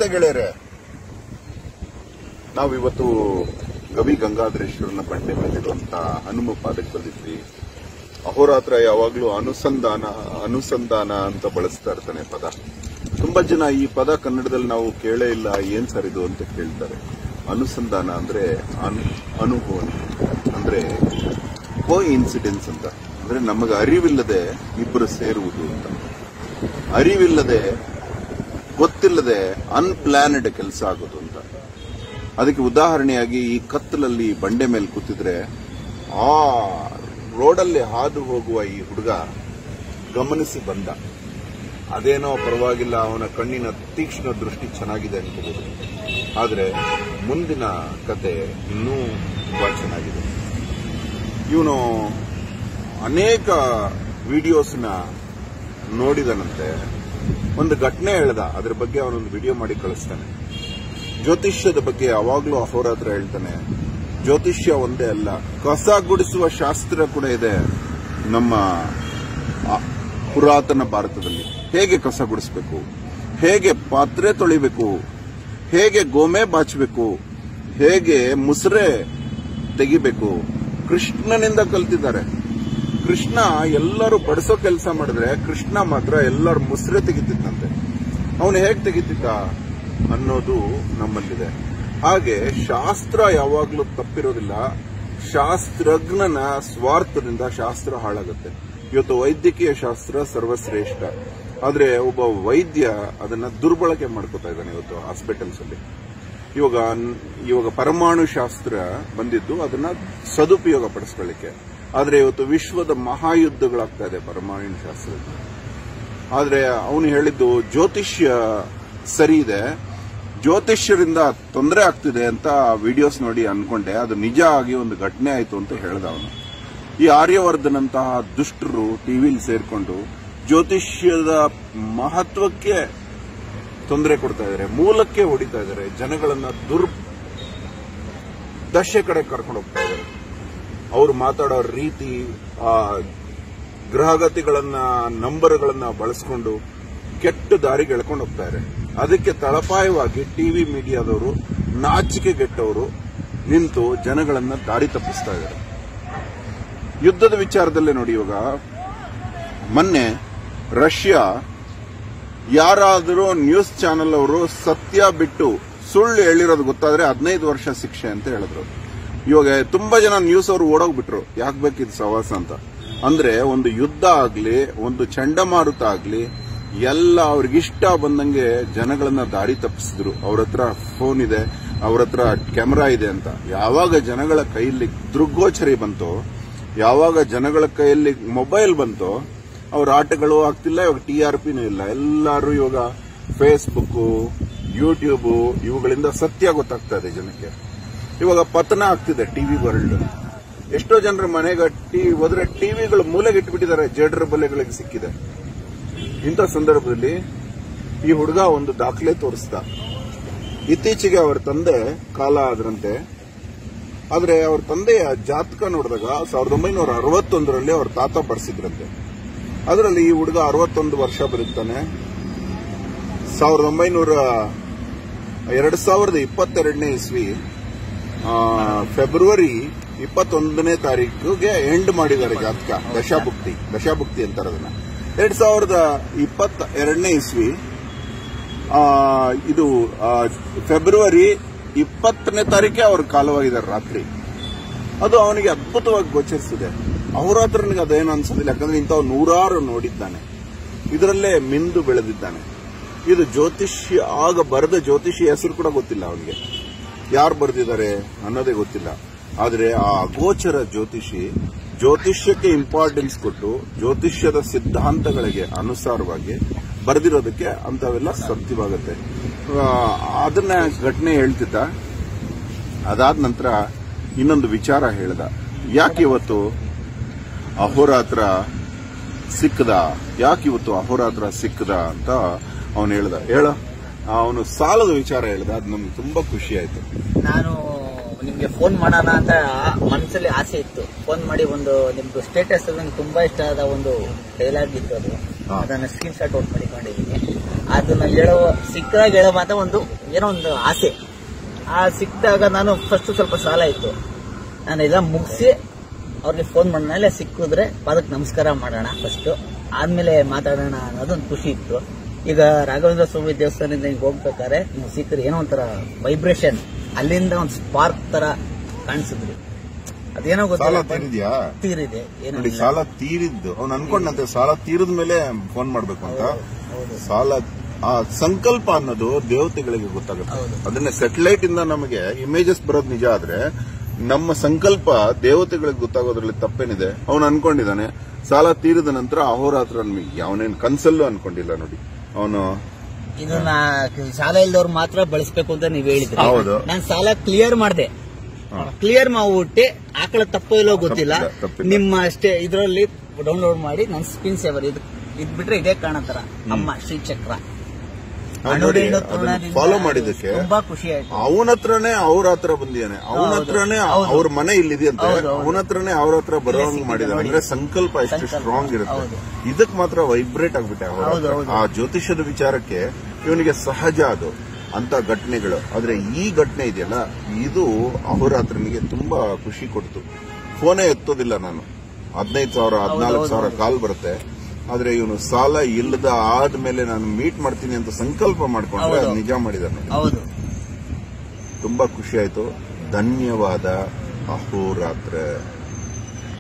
ಸ್ನೇಹಿತ ಗೆಳೆಯರೆ ನಾವು ಇವತ್ತು ಗವಿ ಗಂಗಾಧರೇಶ್ವರನ ಬಂಡೆ ಮೇಲಿರುವಂತಹ ಹನುಮ ಪಾದಕ್ಕೆ ಬಂದಿದ್ವಿ ಅಹೋರಾತ್ರ ಯಾವಾಗ್ಲೂ ಅನುಸಂಧಾನ ಅನುಸಂಧಾನ ಅಂತ ಬಳಸ್ತಾ ಇರ್ತಾನೆ ಪದ ತುಂಬಾ ಜನ ಈ ಪದ ಕನ್ನಡದಲ್ಲಿ ನಾವು ಕೇಳೇ ಇಲ್ಲ ಏನ್ ಸರ್ ಇದು ಅಂತ ಕೇಳ್ತಾರೆ ಅನುಸಂಧಾನ ಅಂದ್ರೆ ಅನು- ಅನುಭವನ ಅಂದ್ರೆ ಕೋ ಇನ್ಸಿಡೆನ್ಸ್ ಅಂತ ಅಂದ್ರೆ ನಮಗೆ ಅರಿವಿಲ್ಲದೆ ಇಬ್ಬರು ಸೇರುವುದು ಅಂತ ಅರಿವಿಲ್ಲದೆ ಗೊತ್ತಿಲ್ಲದೆ ಅನ್ಪ್ಲಾನ್ಡ್ ಕೆಲಸ ಆಗೋದು ಅಂತ ಅದಕ್ಕೆ ಉದಾಹರಣೆಯಾಗಿ ಈ ಕತ್ತಲಲ್ಲಿ ಬಂಡೆ ಮೇಲೆ ಕೂತಿದ್ರೆ ಆ ರೋಡಲ್ಲಿ ಹಾದು ಹೋಗುವ ಈ ಹುಡುಗ ಗಮನಿಸಿ ಬಂದ ಅದೇನೋ ಪರವಾಗಿಲ್ಲ ಅವನ ಕಣ್ಣಿನ ತೀಕ್ಷ್ಣ ದೃಷ್ಟಿ ಚೆನ್ನಾಗಿದೆ ಅನ್ಕೋಬಹುದು ಆದ್ರೆ ಮುಂದಿನ ಕತೆ ಇನ್ನೂ ತುಂಬಾ ಚೆನ್ನಾಗಿದೆ ಇವನು ಅನೇಕ ವಿಡಿಯೋಸ್ನ ನೋಡಿದನಂತೆ ಒಂದು ಘಟನೆ ಹೇಳ್ದ ಅದ್ರ ಬಗ್ಗೆ ಅವನೊಂದು ವಿಡಿಯೋ ಮಾಡಿ ಕಳಿಸ್ತಾನೆ ಜ್ಯೋತಿಷ್ಯದ ಬಗ್ಗೆ ಯಾವಾಗ್ಲೂ ಅಹೋರಾತ್ರ ಹೇಳ್ತಾನೆ ಜ್ಯೋತಿಷ್ಯ ಒಂದೇ ಅಲ್ಲ ಕಸ ಗುಡಿಸುವ ಶಾಸ್ತ್ರ ಕೂಡ ಇದೆ ನಮ್ಮ ಆ, ಪುರಾತನ ಭಾರತದಲ್ಲಿ ಹೇಗೆ ಕಸ ಗುಡಿಸ್ಬೇಕು ಹೇಗೆ ಪಾತ್ರೆ ತೊಳಿಬೇಕು ಹೇಗೆ ಗೋಮೆ ಬಾಚಬೇಕು ಹೇಗೆ ಮುಸ್ರೆ ತೆಗಿಬೇಕು ಕೃಷ್ಣನಿಂದ ಕಲ್ತಿದ್ದಾರೆ ಕೃಷ್ಣ ಎಲ್ಲರೂ ಬಡಿಸೋ ಕೆಲಸ ಮಾಡಿದ್ರೆ ಕೃಷ್ಣ ಮಾತ್ರ ಎಲ್ಲರ ಮುಸ್ರೆ ತೆಗಿತಿದ್ದಂತೆ ಅವನು ಹೇಗೆ ತೆಗಿತಿದ್ದ ಅನ್ನೋದು ನಮ್ಮಲ್ಲಿದೆ ಹಾಗೆ ಶಾಸ್ತ್ರ ಯಾವಾಗ್ಲೂ ತಪ್ಪಿರೋದಿಲ್ಲ ಶಾಸ್ತ್ರಜ್ಞನ ಸ್ವಾರ್ಥದಿಂದ ಶಾಸ್ತ್ರ ಹಾಳಾಗುತ್ತೆ ಇವತ್ತು ವೈದ್ಯಕೀಯ ಶಾಸ್ತ್ರ ಸರ್ವಶ್ರೇಷ್ಠ ಆದ್ರೆ ಒಬ್ಬ ವೈದ್ಯ ಅದನ್ನ ದುರ್ಬಳಕೆ ಮಾಡ್ಕೋತಾ ಇದ್ದಾನೆ ಇವತ್ತು ಹಾಸ್ಪಿಟಲ್ಸ್ ಅಲ್ಲಿ ಇವಾಗ ಇವಾಗ ಪರಮಾಣು ಶಾಸ್ತ್ರ ಬಂದಿದ್ದು ಅದನ್ನ ಸದುಪಯೋಗ ಪಡಿಸ್ಕೊಳ್ಳಿಕ್ಕೆ ಆದ್ರೆ ಇವತ್ತು ವಿಶ್ವದ ಮಹಾಯುದ್ಧಗಳಾಗ್ತಾ ಇದೆ ಪರಮಾಣು ಶಾಸ್ತ್ರ ಆದ್ರೆ ಅವನು ಹೇಳಿದ್ದು ಜ್ಯೋತಿಷ್ಯ ಸರಿ ಇದೆ ಜ್ಯೋತಿಷ್ಯರಿಂದ ತೊಂದರೆ ಆಗ್ತಿದೆ ಅಂತ ವಿಡಿಯೋಸ್ ನೋಡಿ ಅನ್ಕೊಂಡೆ ಅದು ನಿಜ ಆಗಿ ಒಂದು ಘಟನೆ ಆಯ್ತು ಅಂತ ಹೇಳ್ದ ಅವನು ಈ ಆರ್ಯವರ್ಧನಂತಹ ದುಷ್ಟರು ಟಿವಿಲಿ ಸೇರ್ಕೊಂಡು ಜ್ಯೋತಿಷ್ಯದ ಮಹತ್ವಕ್ಕೆ ತೊಂದರೆ ಕೊಡ್ತಾ ಇದ್ದಾರೆ ಮೂಲಕ್ಕೆ ಹೊಡಿತಾ ಇದ್ದಾರೆ ಜನಗಳನ್ನ ದುರ್ ದಶೆ ಕಡೆ ಕರ್ಕೊಂಡು ಹೋಗ್ತಾ ಇದ್ದಾರೆ ಅವರು ಮಾತಾಡೋ ರೀತಿ ಆ ಗ್ರಹಗತಿಗಳನ್ನ ನಂಬರ್ಗಳನ್ನ ಬಳಸ್ಕೊಂಡು ಕೆಟ್ಟ ದಾರಿಗೆ ಎಳ್ಕೊಂಡು ಹೋಗ್ತಾರೆ ಅದಕ್ಕೆ ತಳಪಾಯವಾಗಿ ಟಿವಿ ಮೀಡಿಯಾದವರು ನಾಚಿಕೆಗೆಟ್ಟವರು ನಿಂತು ಜನಗಳನ್ನ ದಾರಿ ತಪ್ಪಿಸ್ತಾ ಇದ್ದಾರೆ ಯುದ್ಧದ ವಿಚಾರದಲ್ಲೇ ನೋಡಿ ಇವಾಗ ಮೊನ್ನೆ ರಷ್ಯಾ ಯಾರಾದರೂ ನ್ಯೂಸ್ ಚಾನೆಲ್ ಅವರು ಸತ್ಯ ಬಿಟ್ಟು ಸುಳ್ಳು ಹೇಳಿರೋದು ಗೊತ್ತಾದ್ರೆ ಹದಿನೈದು ವರ್ಷ ಶಿಕ್ಷೆ ಅಂತ ಹೇಳಿದ್ರು ಇವಾಗ ತುಂಬಾ ಜನ ನ್ಯೂಸ್ ಅವರು ಓಡೋಗ್ಬಿಟ್ರು ಯಾಕೆ ಬೇಕಿದ್ ಸವಾಸ ಅಂತ ಅಂದ್ರೆ ಒಂದು ಯುದ್ಧ ಆಗ್ಲಿ ಒಂದು ಚಂಡಮಾರುತ ಆಗ್ಲಿ ಎಲ್ಲ ಅವ್ರಿಗಿಷ್ಟ ಬಂದಂಗೆ ಜನಗಳನ್ನ ದಾರಿ ತಪ್ಪಿಸಿದ್ರು ಅವ್ರ ಹತ್ರ ಫೋನ್ ಇದೆ ಅವ್ರ ಹತ್ರ ಕ್ಯಾಮೆರಾ ಇದೆ ಅಂತ ಯಾವಾಗ ಜನಗಳ ಕೈಯಲ್ಲಿ ದೃಗ್ಗೋಚರಿ ಬಂತೋ ಯಾವಾಗ ಜನಗಳ ಕೈಯಲ್ಲಿ ಮೊಬೈಲ್ ಬಂತೋ ಅವ್ರ ಆಟಗಳು ಆಗ್ತಿಲ್ಲ ಇವಾಗ ಟಿ ಆರ್ ಪಿನೂ ಇಲ್ಲ ಎಲ್ಲರೂ ಇವಾಗ ಫೇಸ್ಬುಕ್ ಯೂಟ್ಯೂಬ್ ಇವುಗಳಿಂದ ಸತ್ಯ ಗೊತ್ತಾಗ್ತಾ ಇದೆ ಜನಕ್ಕೆ ಇವಾಗ ಪತನ ಆಗ್ತಿದೆ ಟಿವಿ ವರ್ಲ್ಡ್ ಎಷ್ಟೋ ಜನರ ಮನೆಗೆ ಟಿವಿ ಹೋದ್ರೆ ಟಿವಿಗಳು ಮೂಲೆಗೆ ಇಟ್ಬಿಟ್ಟಿದ್ದಾರೆ ಜೇಡರ ಬಲೆಗಳಿಗೆ ಸಿಕ್ಕಿದೆ ಇಂಥ ಸಂದರ್ಭದಲ್ಲಿ ಈ ಹುಡುಗ ಒಂದು ದಾಖಲೆ ತೋರಿಸ್ದ ಇತ್ತೀಚೆಗೆ ಅವರ ತಂದೆ ಕಾಲ ಆದ್ರಂತೆ ಆದ್ರೆ ಅವ್ರ ತಂದೆಯ ಜಾತಕ ನೋಡಿದಾಗ ಸಾವಿರದ ಒಂಬೈನೂರ ಅರವತ್ತೊಂದರಲ್ಲಿ ಅವ್ರ ತಾತ ಬರ್ಸಿದ್ರಂತೆ ಅದರಲ್ಲಿ ಈ ಹುಡುಗ ಅರವತ್ತೊಂದು ವರ್ಷ ಬದುಕ್ತಾನೆ ಸಾವಿರದ ಒಂಬೈನೂರ ಎರಡ್ ಸಾವಿರದ ಇಪ್ಪತ್ತೆರಡನೇ ಇಸ್ವಿ ಆ, ಫೆಬ್ರವರಿ ಇಪ್ಪತ್ತೊಂದನೇ ತಾರೀಕಿಗೆ ಎಂಡ್ ಮಾಡಿದ್ದಾರೆ ಜಾತಕ ದಶಾಭುಕ್ತಿ ದಶಾಭುಕ್ತಿ ಅಂತಾರೆ ಅದನ್ನ ಎರಡ್ ಸಾವಿರದ ಇಪ್ಪತ್ತ ಎರಡನೇ ಇಸ್ವಿ ಆ, ಇದು ಆ, ಫೆಬ್ರವರಿ ಇಪ್ಪತ್ತನೇ ತಾರೀಕೆ ಅವ್ರ ಕಾಲವಾಗಿದ್ದಾರೆ ರಾತ್ರಿ ಅದು ಅವನಿಗೆ ಅದ್ಭುತವಾಗಿ ಗೋಚರಿಸಿದೆ ಅವರ ಹತ್ರನಿಗೆ ಅದೇನು ಅನ್ಸೋದಿಲ್ಲ ಯಾಕಂದ್ರೆ ಇಂಥವ್ ನೂರಾರು ನೋಡಿದ್ದಾನೆ ಇದರಲ್ಲೇ ಮಿಂದು ಬೆಳೆದಿದ್ದಾನೆ ಇದು ಜ್ಯೋತಿಷ್ಯ ಆಗ ಬರೆದ ಜ್ಯೋತಿಷಿ ಹೆಸರು ಕೂಡ ಗೊತ್ತಿಲ್ಲ ಅವನಿಗೆ ಯಾರು ಬರೆದಿದ್ದಾರೆ ಅನ್ನೋದೇ ಗೊತ್ತಿಲ್ಲ ಆದ್ರೆ ಆ ಅಗೋಚರ ಜ್ಯೋತಿಷಿ ಜ್ಯೋತಿಷ್ಯಕ್ಕೆ ಇಂಪಾರ್ಟೆನ್ಸ್ ಕೊಟ್ಟು ಜ್ಯೋತಿಷ್ಯದ ಸಿದ್ಧಾಂತಗಳಿಗೆ ಅನುಸಾರವಾಗಿ ಬರೆದಿರೋದಕ್ಕೆ ಅಂತವೆಲ್ಲ ಸತ್ಯವಾಗುತ್ತೆ ಆ, ಅದನ್ನ ಘಟನೆ ಹೇಳ್ತಿದ್ದ ಅದಾದ ನಂತರ ಇನ್ನೊಂದು ವಿಚಾರ ಹೇಳ್ದ ಯಾಕೆ ಇವತ್ತು ಅಹೋರಾತ್ರ ಸಿಕ್ಕದ ಯಾಕೆ ಇವತ್ತು ಅಹೋರಾತ್ರ ಸಿಕ್ಕದ ಅಂತ ಅವನು ಹೇಳ್ದ ಹೇಳ ಅವನು ಸಾಲದ ವಿಚಾರ ಹೇಳ್ದ ಅದು ನಮ್ಗೆ ತುಂಬಾ ಖುಷಿ ಆಯ್ತು ನಾನು ನಿಮ್ಗೆ ಫೋನ್ ಮಾಡೋಣ ಅಂತ ಮನಸ್ಸಲ್ಲಿ ಆಸೆ ಇತ್ತು ಫೋನ್ ಮಾಡಿ ಒಂದು ನಿಮ್ದು ಸ್ಟೇಟಸ್ ನಂಗೆ ತುಂಬಾ ಇಷ್ಟ ಆದ ಒಂದು ಡೈಲಾಗ್ ಇತ್ತು ಅದು ಹಾ. ಅದನ್ನ ಸ್ಕ್ರೀನ್ ಶಾಟ್ ಔಟ್ ಮಾಡಿಕೊಂಡಿದ್ದೀನಿ ಅದನ್ನ ಹೇಳೋ ಸಿಕ್ಕದಾಗ ಹೇಳೋ ಮಾತ್ರ ಒಂದು ಏನೋ ಒಂದು ಆಸೆ ಆ ಸಿಕ್ಕಿದಾಗ ನಾನು ಫಸ್ಟ್ ಸ್ವಲ್ಪ ಸಾಲ ಇತ್ತು ನಾನು ಎಲ್ಲ ಮುಗಿಸಿ ಅವ್ರಿಗೆ ಫೋನ್ ಮಾಡಿದ್ಮೇಲೆ ಸಿಕ್ಕಿದ್ರೆ ಪಾದಕ್ಕೆ ನಮಸ್ಕಾರ ಮಾಡೋಣ ಫಸ್ಟ್ ಆದ್ಮೇಲೆ ಮಾತಾಡೋಣ ಅನ್ನೋದೊಂದು ಖುಷಿ ಇತ್ತು ಈಗ ರಾಘವೇಂದ್ರ ಸ್ವಾಮಿ ದೇವಸ್ಥಾನದಿಂದ ಹಿಂಗೆ ಹೋಗ್ಬೇಕಾದ್ರೆ ನೀವು ಸಿಕ್ಕರೆ ಏನೋ ಒಂಥರ ವೈಬ್ರೇಷನ್ ಅಲ್ಲಿಂದ ಒಂದು ಸ್ಪಾರ್ಕ್ ತರ ಕಾಣಿಸಿದ್ರಿ ಅದೇನೋ ಸಾಲ ಗೊತ್ತಿಲ್ಲ ತೀರಿದ್ಯಾ ತೀರಿದೆ ಏನೋ ನೋಡಿ ಇಲ್ಲ. ಸಾಲ ತೀರಿದ್ದು ಅವ್ನು ಅನ್ಕೊಂಡಂತೆ ಸಾಲ ತೀರಿದ ಮೇಲೆ ಫೋನ್ ಮಾಡ್ಬೇಕು ಅಂತ ಹೌದು ಸಾಲ ಆ ಸಂಕಲ್ಪ ಅನ್ನೋದು ದೇವತೆಗಳಿಗೆ ಗೊತ್ತಾಗುತ್ತೆ ಹೌದು. ಅದನ್ನ ಸ್ಯಾಟಲೈಟ್ ಇಂದ ನಮಗೆ ಇಮೇಜಸ್ ಬರೋದು ನಿಜ ಆದ್ರೆ ನಮ್ಮ ಸಂಕಲ್ಪ ದೇವತೆಗಳಿಗೆ ಗೊತ್ತಾಗೋದ್ರಲ್ಲಿ ತಪ್ಪೇನಿದೆ ಅವನು ಅನ್ಕೊಂಡಿದ್ದಾನೆ ಸಾಲ ತೀರಿದ ನಂತರ ಅಹೋರಾತ್ರ ನಮಗೆ ಅವನೇನ್ ಕನ್ಸಲ್ಲೂ ಅನ್ಕೊಂಡಿಲ್ಲ ನೋಡಿ ಅವನು ಇದನ್ನ ಸಾಲ ಇಲ್ದವ್ರು ಮಾತ್ರ ಬಳಸ್ಬೇಕು ಅಂತ ನೀವ್ ಹೇಳಿದ್ರಿ ಹೌದು. ನಾನು ಸಾಲ ಕ್ಲಿಯರ್ ಮಾಡಿದೆ ಕ್ಲಿಯರ್ ಮಾಡ್ಬಿಟ್ಟೆ ಆಕಳ ತಪ್ಪೋ ಇಲ್ಲೋ ಗೊತ್ತಿಲ್ಲ ತಪ್ಪಿಲ್ಲ, ತಪ್ಪಿಲ್ಲ. ನಿಮ್ಮ ಅಷ್ಟೇ ಇದರಲ್ಲಿ ಡೌನ್ಲೋಡ್ ಮಾಡಿ ನನ್ನ ಸ್ಕ್ರೀನ್ ಸೇವರ್ ಇದು ಇದ್ ಬಿಟ್ರೆ ಇದೇ ಕಾಣತರ ಅಮ್ಮ ಶ್ರೀ ಚಕ್ರ ಅವ್ನು ನೋಡಿ, ಅದನ್ನ follow ಮಾಡಿದ್ದಕ್ಕೆ ತುಂಬಾ ಖುಷಿ ಆಯ್ತು ಅವನ ಹತ್ರನೇ ಅವ್ರ ಹತ್ರ ಬಂದಿದ್ದಾನೆ ಅವನ ಹೌದು. ಹತ್ರನೇ ಹೌದು. ಅವ್ರ ಮನೆ ಇಲ್ಲಿದೆಯಂತೆ ಹೌದು, ಹೌದು. ಅವನ ಹತ್ರನೇ ಅವ್ರ ಹತ್ರ ಬರೋಂಗ್ ಸಿಕ್ಕಿದೆ ಮಾಡಿದಾನೆ ನೋಡಿ. ಅಂದ್ರೆ ಸಂಕಲ್ಪ ಎಷ್ಟು ಸಂಕಲ್ಪ. ಸ್ಟ್ರಾಂಗ್ ಇರುತ್ತೆ ಹೌದು. ಇದಕ್ ಮಾತ್ರ ವೈಬ್ರೇಟ್ ಆಗ್ಬಿಟ್ಟೆ ಅವ್ರ ಹೌದು, ಹತ್ರ. ಹೌದು. ಆ ಜ್ಯೋತಿಷದ ವಿಚಾರಕ್ಕೆ ಇವನಿಗೆ ಸಹಜ ಅದು ಅಂತ ಘಟನೆಗಳು ಆದ್ರೆ ಈ ಘಟನೆ ಇದೆಯಲ್ಲ ಇದು ಅಹೋರಾತ್ರನಿಗೆ ತುಂಬಾ ಖುಷಿ ಕೊಡ್ತು ಫೋನೇ ಎತ್ತೋದಿಲ್ಲ ನಾನು ಹದಿನೈದು ಸಾವಿರ ಹದಿನಾಲ್ಕು ಹೌದು, ಸಾವಿರ ಹೌದು. ಕಾಲ್ ಬರುತ್ತೆ ಆದ್ರೆ ಇವನು ಸಾಲ ಇಲ್ಲದ ಆದ್ಮೇಲೆ ನಾನು ಮೀಟ್ ಮಾಡ್ತೀನಿ ಅಂತ ಸಂಕಲ್ಪ ಮಾಡ್ಕೊಂಡ್ರೆ ಹೌದು. ಅದು ನಿಜ ಮಾಡಿದಾನೆ ಹೌದು ತುಂಬಾ ಖುಷಿ ಆಯ್ತು ಧನ್ಯವಾದ ಅಹೋರಾತ್ರ